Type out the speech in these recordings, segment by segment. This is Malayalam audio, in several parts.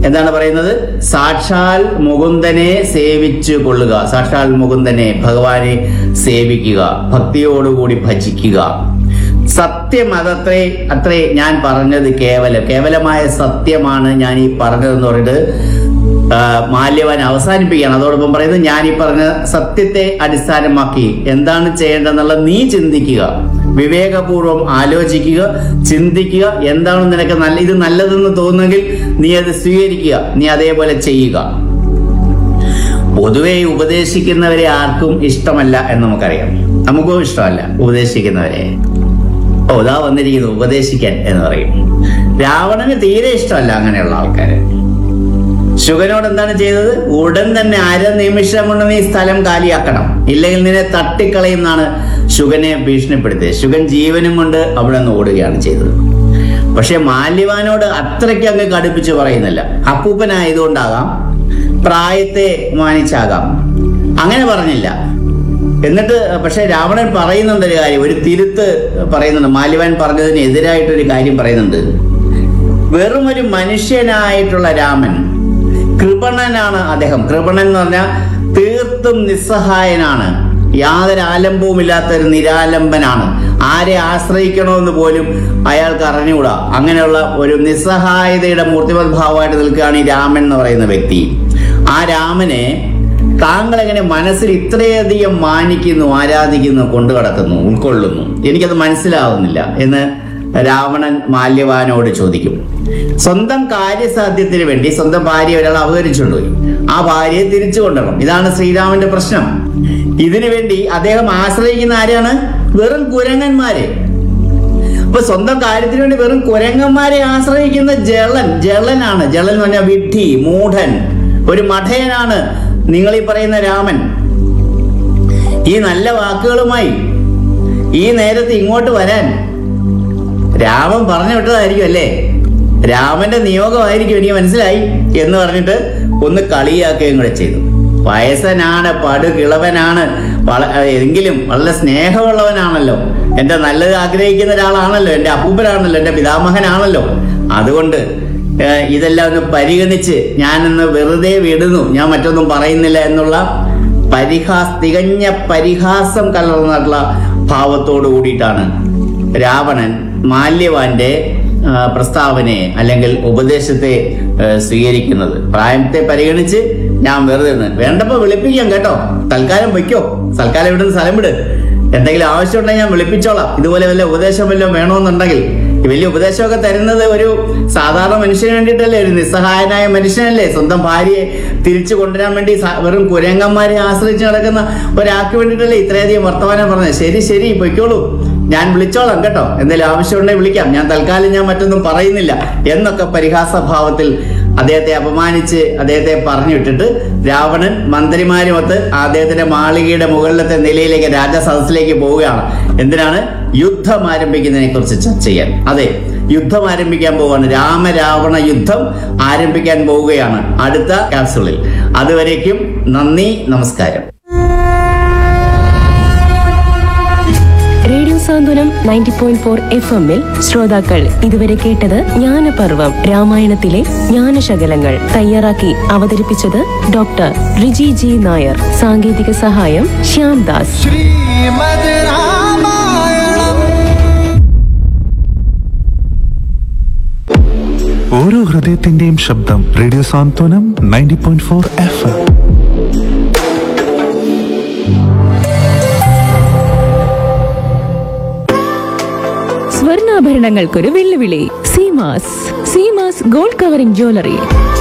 എന്താണ് പറയുന്നത് സാക്ഷാൽ മുകുന്ദനെ സേവിച്ചു കൊള്ളുക സാക്ഷാൽ മുകുന്ദനെ ഭഗവാനെ സേവിക്കുക ഭക്തിയോടുകൂടി ഭജിക്കുക സത്യം അതത്രേ അത്രേ ഞാൻ പറഞ്ഞത് കേവലം കേവലമായ സത്യമാണ് ഞാൻ ഈ പറഞ്ഞതെന്ന് പറഞ്ഞിട്ട് ആ, മാല്യവാൻ അവസാനിപ്പിക്കുകയാണ് അതോടൊപ്പം പറയുന്നത് ഞാൻ ഈ പറഞ്ഞ സത്യത്തെ അടിസ്ഥാനമാക്കി എന്താണ് ചെയ്യേണ്ടതെന്നുള്ളത് നീ ചിന്തിക്കുക വിവേകപൂർവം ആലോചിക്കുക ചിന്തിക്കുക എന്താണ് നിനക്ക് നല്ല ഇത് നല്ലതെന്ന് തോന്നുന്നെങ്കിൽ നീ അത് സ്വീകരിക്കുക നീ അതേപോലെ ചെയ്യുക പൊതുവെ ഉപദേശിക്കുന്നവരെ ആർക്കും ഇഷ്ടമല്ല എന്ന് നമുക്കറിയാം നമുക്കും ഇഷ്ടമല്ല ഉപദേശിക്കുന്നവരെ ഓ ഇതാ വന്നിരിക്കുന്നു ഉപദേശിക്കാൻ എന്ന് പറയും രാവണന് തീരെ ഇഷ്ടമല്ല അങ്ങനെയുള്ള ആൾക്കാരെ ശുഗനോട് എന്താണ് ചെയ്തത് ഉടൻ തന്നെ അര നിമിഷം കൊണ്ട് നീ സ്ഥലം കാലിയാക്കണം ഇല്ലെങ്കിൽ നിന്നെ തട്ടിക്കളയുന്നാണ് ശുഗനെ ഭീഷണിപ്പെടുത്തിയത് ശുഗൻ ജീവനും കൊണ്ട് അവിടെ നിന്ന് ഓടുകയാണ് ചെയ്തത് പക്ഷെ മാല്യവാനോട് അത്രയ്ക്ക് അങ്ങ് കടുപ്പിച്ച് പറയുന്നില്ല അപ്പൂപ്പനായതുകൊണ്ടാകാം പ്രായത്തെ മാനിച്ചാകാം അങ്ങനെ പറഞ്ഞില്ല എന്നിട്ട് പക്ഷെ രാവണൻ പറയുന്നുണ്ട് ഒരു കാര്യം ഒരു തിരുത്ത് പറയുന്നുണ്ട് മാല്യവാൻ പറഞ്ഞതിന് എതിരായിട്ടൊരു കാര്യം പറയുന്നുണ്ട് വെറും ഒരു മനുഷ്യനായിട്ടുള്ള രാമൻ കൃപണനാണ് അദ്ദേഹം കൃപണൻ എന്ന് പറഞ്ഞാൽ തീർത്തും നിസ്സഹായനാണ് യാതൊരു ആലംബവുമില്ലാത്ത ഒരു നിരാലംബനാണ് ആരെ ആശ്രയിക്കണമെന്ന് പോലും അയാൾക്ക് അറിഞ്ഞുകൂടാ അങ്ങനെയുള്ള ഒരു നിസ്സഹായതയുടെ മൂർത്തിമത് ഭാവമായിട്ട് നിൽക്കുകയാണ് ഈ രാമൻ എന്ന് പറയുന്ന വ്യക്തി ആ രാമനെ താങ്കൾ എങ്ങനെ മനസ്സിൽ ഇത്രയധികം മാനിക്കുന്നു ആരാധിക്കുന്നു കൊണ്ടു കടക്കുന്നു ഉൾക്കൊള്ളുന്നു എനിക്കത് മനസ്സിലാവുന്നില്ല എന്ന് രാവണൻ മാല്യവാനോട് ചോദിക്കും സ്വന്തം കാര്യസാധ്യത്തിന് വേണ്ടി സ്വന്തം ഭാര്യ ഒരാൾ അപഹരിച്ചുകൊണ്ടുപോയി ആ ഭാര്യയെ തിരിച്ചു കൊണ്ടുവരണം ഇതാണ് ശ്രീരാമന്റെ പ്രശ്നം ഇതിനു വേണ്ടി അദ്ദേഹം ആശ്രയിക്കുന്ന ആരെയാണ് വെറും കുരങ്ങന്മാരെ അപ്പൊ സ്വന്തം കാര്യത്തിന് വേണ്ടി വെറും കുരങ്ങന്മാരെ ആശ്രയിക്കുന്ന ജളൻ ജളനാണ് ജളൻ എന്ന് പറഞ്ഞാൽ വിഡ്ഢി മൂഢൻ ഒരു മഠയനാണ് നിങ്ങൾ ഈ പറയുന്ന രാമൻ ഈ നല്ല വാക്കുകളുമായി ഈ നേരത്ത് ഇങ്ങോട്ട് വരാൻ രാമൻ പറഞ്ഞു വിട്ടതായിരിക്കും അല്ലേ രാമന്റെ നിയോഗമായിരിക്കും എനിക്ക് മനസ്സിലായി എന്ന് പറഞ്ഞിട്ട് ഒന്ന് കളിയാക്കുകയും കൂടെ ചെയ്തു വയസ്സനാണ് പടുകിളവനാണ് വള- എങ്കിലും വളരെ സ്നേഹമുള്ളവനാണല്ലോ എന്റെ നല്ലത് ആഗ്രഹിക്കുന്ന ഒരാളാണല്ലോ എന്റെ അപ്പൂപ്പനാണല്ലോ എന്റെ പിതാമഹനാണല്ലോ അതുകൊണ്ട് ഏഹ്, ഇതെല്ലാം ഒന്ന് പരിഗണിച്ച് ഞാനൊന്ന് വെറുതെ വിടുന്നു ഞാൻ മറ്റൊന്നും പറയുന്നില്ല എന്നുള്ള പരിഹാസ് തികഞ്ഞ പരിഹാസം കലർന്നിട്ടുള്ള ഭാവത്തോടു കൂടിയിട്ടാണ് രാവണൻ മാല്യവാന്റെ ആ, പ്രസ്താവനയെ അല്ലെങ്കിൽ ഉപദേശത്തെ ആ, സ്വീകരിക്കുന്നത് പ്രായത്തെ പരിഗണിച്ച് ഞാൻ വെറുതെ നിന്ന് വേണ്ടപ്പോ വിളിപ്പിക്കാം കേട്ടോ തൽക്കാലം വയ്ക്കോ തൽക്കാലം ഇവിടുന്ന് സ്ഥലം വിട് എന്തെങ്കിലും ആവശ്യമുണ്ടെങ്കിൽ ഞാൻ വിളിപ്പിച്ചോളാം ഇതുപോലെ വല്ല ഉപദേശം വല്ലതും വേണമെന്നുണ്ടെങ്കിൽ ഈ വലിയ ഉപദേശമൊക്കെ തരുന്നത് ഒരു സാധാരണ മനുഷ്യന് വേണ്ടിയിട്ടല്ലേ ഒരു നിസ്സഹായനായ മനുഷ്യനല്ലേ സ്വന്തം ഭാര്യയെ തിരിച്ചു കൊണ്ടുവരാൻ വേണ്ടി സ- വെറും കുരങ്ങന്മാരെ ആശ്രയിച്ച് നടക്കുന്ന ഒരാൾക്ക് വേണ്ടിയിട്ടല്ലേ ഇത്രയധികം വർത്തമാനം പറഞ്ഞത് ശരി ശരി പൊയ്ക്കോളൂ ഞാൻ വിളിച്ചോളാം കേട്ടോ എന്തെങ്കിലും ആവശ്യമുണ്ടെങ്കിൽ വിളിക്കാം ഞാൻ തൽക്കാലം ഞാൻ മറ്റൊന്നും പറയുന്നില്ല എന്നൊക്കെ പരിഹാസഭാവത്തിൽ അദ്ദേഹത്തെ അപമാനിച്ച് അദ്ദേഹത്തെ പറഞ്ഞു വിട്ടിട്ട് രാവണൻ മന്ത്രിമാരുമൊത്ത് അദ്ദേഹത്തിന്റെ മാളികയുടെ മുകളിലത്തെ നിലയിലേക്ക് രാജസദസ്സിലേക്ക് പോവുകയാണ് എന്തിനാണ് യുദ്ധം ആരംഭിക്കുന്നതിനെ കുറിച്ച് ചർച്ച ചെയ്യാൻ അതെ യുദ്ധം ആരംഭിക്കാൻ പോവുകയാണ് രാമരാവണ യുദ്ധം ആരംഭിക്കാൻ പോവുകയാണ് അടുത്ത ക്യാപ്സുളിൽ അതുവരേക്കും നന്ദി നമസ്കാരം radio Santhwanam ninety point four F എമ്മിൽ ശ്രോതാക്കൾ ഇതുവരെ കേട്ടത് ജ്ഞാനപർവം രാമായണത്തിലെ ജ്ഞാനശകലങ്ങൾ തയ്യാറാക്കി അവതരിപ്പിച്ചത് ഡോക്ടർ റിജി ജി നായർ സാങ്കേതിക സഹായം ശ്യാം ദാസ് ശ്രീമദ് രാമായണം ഓരോ ഹൃദയത്തിന്റെയും ശബ്ദം radio Santhwanam ninety point four F M സ്വർണ്ണാഭരണങ്ങൾക്കൊരു വെല്ലുവിളി Seemas Seemas gold covering jewellery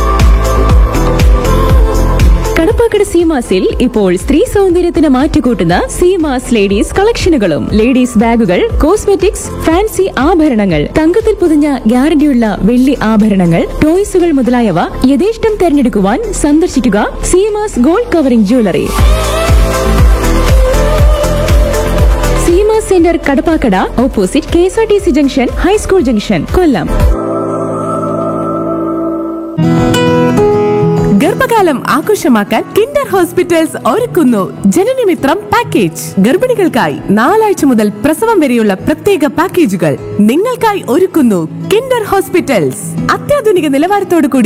Kadappakada സീമാസിൽ ഇപ്പോൾ സ്ത്രീ സൗന്ദര്യത്തിന് മാറ്റുകൂട്ടുന്ന സീമാസ് ലേഡീസ് കളക്ഷനുകളും ലേഡീസ് ബാഗുകൾ കോസ്മെറ്റിക്സ് ഫാൻസി ആഭരണങ്ങൾ തങ്കത്തിൽ പൊതിഞ്ഞ ഗ്യാരണ്ടിയുള്ള വെള്ളി ആഭരണങ്ങൾ ടോയ്സുകൾ മുതലായവ യഥേഷ്ടം തെരഞ്ഞെടുക്കുവാൻ സന്ദർശിക്കുക Seemas gold covering jewellery Seema centre Kadappakada opposite K S R T C junction high school junction Kollam ഗർഭകാലം ആഘോഷമാക്കാൻ കിൻഡർ ഹോസ്പിറ്റൽസ് ഒരുക്കുന്നു ജനനമിത്രം പാക്കേജ് ഗർഭിണികൾക്കായി നാലാഴ്ച മുതൽ പ്രസവം വരെയുള്ള പ്രത്യേക പാക്കേജുകൾ നിങ്ങൾക്കായി ഒരുക്കുന്നു കിൻഡർ ഹോസ്പിറ്റൽസ് അത്യാധുനിക നിലവാരത്തോടു കൂടി